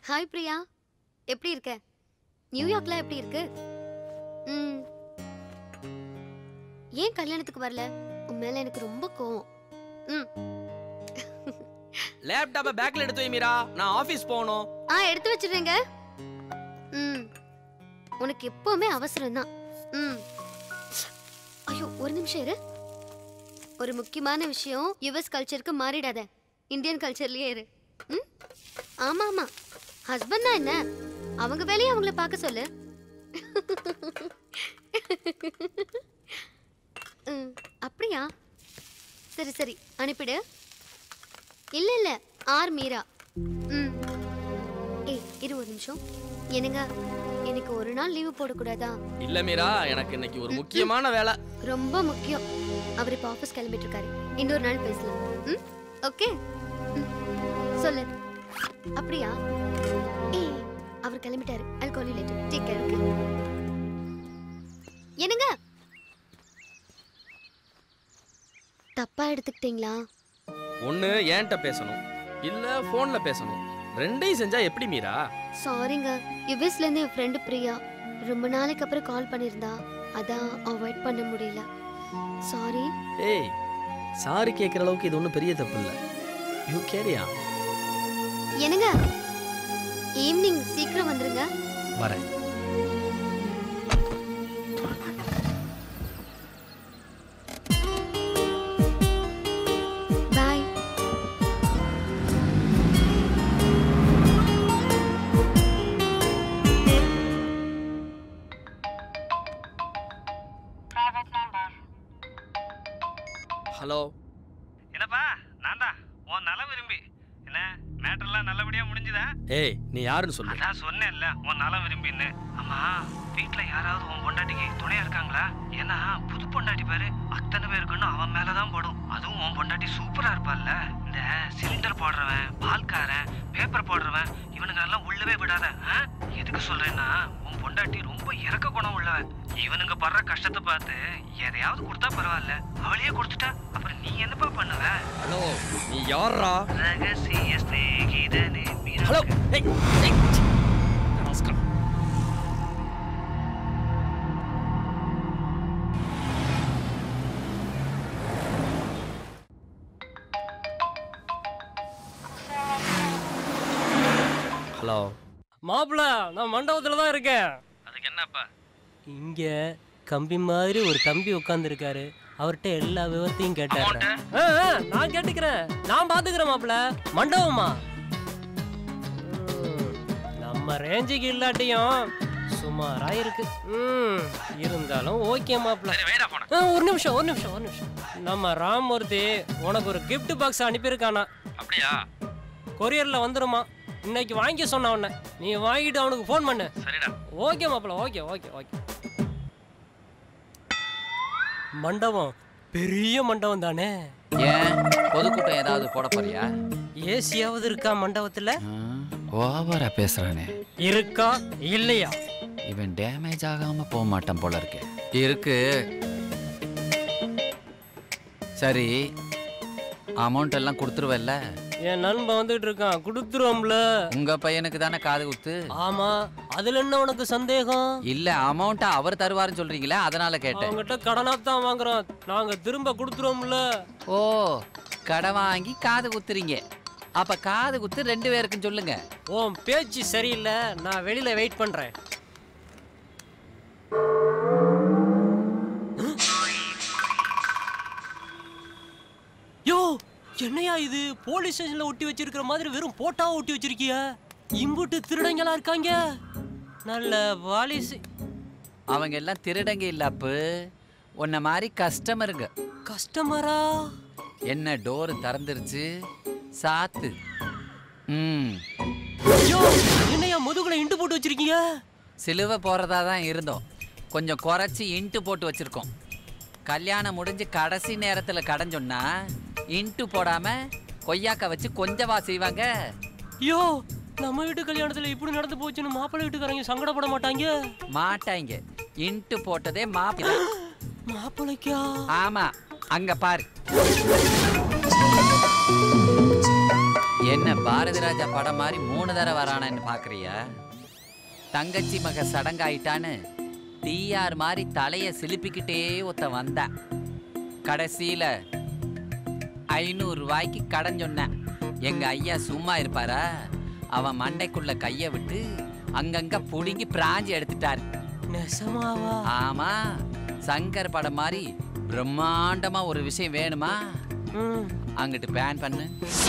Hi Priya எப்படி இருக்க நியூயார்க்ல எப்படி இருக்கு ம் ஏன் கல்யாணத்துக்கு வரல உன் மேல எனக்கு ரொம்ப கோவம் ம் லேப்டாப்பை பேக்ல எடுத்து வை மீரா நான் ஆபீஸ் போகணும் ஆ எடுத்து வச்சிடுறேங்க ம் உனக்கு எப்பவுமே அவசரம் தான் ம் ஐயோ ஒரு நிமிஷம் இரு ஒரு முக்கியமான விஷயம் யுஎஸ் கல்ச்சருக்கு மாறிடாத இந்தியன் கல்ச்சர்லயே இரு ம் ஆமா ஆமா ஹஸ்பண்ட்னா என்ன அவங்க வேலையை அவங்கள பார்க்க சொல்லு ம் அப்படியா சரி சரி அனுப்பிடு இல்ல இல்ல ஆர் மீரா ம் ஏய் இரு ஒரு நிமிஷம் என்னங்க எனக்கு ஒரு நாள் லீவு போடக்கூடாதா இல்ல மீரா எனக்கு இன்னைக்கு ஒரு முக்கியமான வேலை ரொம்ப முக்கியம் அவர் இப்போ ஆஃபீஸ் கிளம்பிட்டு இருக்காரு இன்னொரு நாள் பேசலாம் ம் ஓகே ம், சொல்லு அப்படியா ஏய் அவர் கிளம்பிட்டாரு I'll call you later take care okay என்னங்க தப்பா எடுத்துக்கிட்டீங்களா ஒண்ணு ஏன்ட்ட பேசணும் இல்ல போன்ல பேசணும் ரெண்டையும் செஞ்சா எப்படி மீரா சாரிங்க யுஎஸ்ல இருந்து என் ஃப்ரெண்டு பிரியா ரொம்ப நாளைக்கு அப்புறம் கால் பண்ணியிருந்தா அதான் அவாய்ட் பண்ண முடியல சாரி ஏய் சாரி கேட்குற அளவுக்கு இது ஒன்றும் பெரிய தப்பு இல்லை யூ கேரியா என்னங்க ஈவினிங் சீக்கிரம் வந்துருங்க வரேன் பாய் ஹலோ என்னப்பா நான் தான் உன் நல விரும்பி என்ன மேட்டர்லாம் நல்லபடியா முடிஞ்சுதா ஏய் நீ யாருன்னு சொல்லு அதான் சொன்னேன்ல உன் நல விரும்பின்னு ஆமா வீட்ல யாராவது உன் பொண்டாட்டிக்கு துணையா இருக்காங்களா ஏன்னா புது பொண்டாட்டி பாரு அத்தனை பேருக்குன்னு அவன் மேலதான் படும் அதுவும் உன் பொண்டாட்டி சூப்பரா இருப்பால்ல இந்த சிலிண்டர் போடுறவன் பால்காரன் பேப்பர் போடுறவன் இவனுங்க எல்லாம் உள்ளவே விடாத ஆ? எதுக்கு சொல்றேன்னா உன் பொண்டாட்டி ரொம்ப இறக்க குணம் உள்ளவன் இவனுங்க படுற கஷ்டத்தை பார்த்து எதையாவது கொடுத்தா பரவாயில்ல அவளையே கொடுத்துட்டா அப்புறம் நீ என்னப்பா பண்ணுவ ஹலோ நீ யாரா ரகசிய ஸ்நேகிதனே ஹலோ ஏய் ஏய் ராஸ்கல். ஹலோ மாப்பிள நான் மண்டபத்துல தான் இருக்கேன் அதுக்கு என்னப்பா இங்க கம்பி மாதிரி ஒரு தம்பி உட்காந்துருக்காரு அவர்கிட்ட எல்லா விவரத்தையும் கேட்டாரு ஆ, ஆ, நான் கேட்டுக்கிறேன் நான் பாத்துக்கிறேன் மாப்பிள மண்டபமா ம், நம்ம ரேஞ்சுக்கு இல்லாட்டியும் சுமாரா இருக்கு ம் இருந்தாலும் ஓகே மாப்பிள சரி வைடா போன ஆ, ஒரு நிமிஷம் ஒரு நிமிஷம் ஒரு நிமிஷம் நம்ம ராமூர்த்தி உனக்கு ஒரு gift பாக்ஸ் அனுப்பியிருக்கானா அப்படியா கொரியர்ல வந்துருமா இன்னைக்கு வாங்கி சொன்ன உன்னை நீ வாங்கிட்டு அவனுக்கு ஃபோன் பண்ணு சரிடா ஓகே மாப்பிள ஓகே ஓகே ஓகே மண்டபம் பெரிய மண்டபம் தானே ஏன் பொதுக்கூட்டம் ஏதாவது போட போறியா ஏசியாவது இருக்கா மண்டபத்துல ஓவரா பேசுறானே இருக்கா இல்லையா இவன் டேமேஜ் ஆகாம போக மாட்டான் போல இருக்கு இருக்கு சரி அமௌண்ட் எல்லாம் கொடுத்துருவல்ல என் நண்பன் வந்துட்டு இருக்கான் கொடுத்துருவோம்ல உங்க பையனுக்கு தானே காது குத்து ஆமா அதுல என்ன உனக்கு சந்தேகம் இல்ல அமௌண்ட் அவர் தருவாருன்னு சொல்றீங்களே அதனால கேட்டேன் அவங்ககிட்ட கடனா தான் வாங்குறோம் நாங்க திரும்ப கொடுத்துருவோம்ல ஓ கடை வாங்கி காது குத்துறீங்க அப்ப காது குத்து ரெண்டு பேருக்கும் சொல்லுங்க உன் பேச்சு சரியில்லை நான் வெளியில வெயிட் பண்றேன் யோ என்னையா இது போலீஸ் ஸ்டேஷன்ல ஒட்டி வச்சிருக்கிற மாதிரி வெறும் போட்டாவை ஒட்டி வச்சிருக்கிய இம்புட்டு திருடங்களா இருக்காங்க நல்ல பாலிசி அவங்க எல்லாம் திருடங்க இல்ல அப்பு உன்ன மாதிரி கஸ்டமருங்க கஸ்டமரா என்ன டோர் திறந்துருச்சு சாத்து ம் யோ என்னையா முதுகுல இண்டு போட்டு வச்சிருக்கீங்க சிலுவை போறதா தான் இருந்தோம் கொஞ்சம் குறைச்சி இன்ட்டு போட்டு வச்சிருக்கோம் கல்யாணம் முடிஞ்சு கடைசி நேரத்துல கடன் சொன்னா இன்ட்டு போடாம கொய்யாக்க வச்சு கொஞ்சவா செய்வாங்க யோ நம்ம வீட்டு கல்யாணத்துல இப்படி நடந்து போச்சுன்னு மாப்பிள்ளை வீட்டுக்காரங்க சங்கடப்பட மாட்டாங்க மாட்டாங்க இன்ட்டு போட்டதே மாப்பிள்ளை மாப்பிள்ளைக்கா ஆமா அங்க பாரு என்ன பாரதி ராஜா படம் மாதிரி மூணு தடவை வரானன்னு பாக்குறியா தங்கச்சி மக சடங்காயிட்டான்னு டிஆர் மாதிரி தலைய சிலுப்பிக்கிட்டே ஒருத்த வந்தா கடைசியில ஐநூறு ரூபாய்க்கு கடன் சொன்னேன் எங்க ஐயா சும்மா இருப்பாரா அவன் மண்டைக்குள்ள கைய விட்டு அங்கங்க புடுங்கி பிராஞ்சி எடுத்துட்டாரு நெசமாவா ஆமா சங்கர் படம் மாதிரி பிரம்மாண்டமா ஒரு விஷயம் வேணுமா ம் அங்கிட்டு பேன் பண்ணு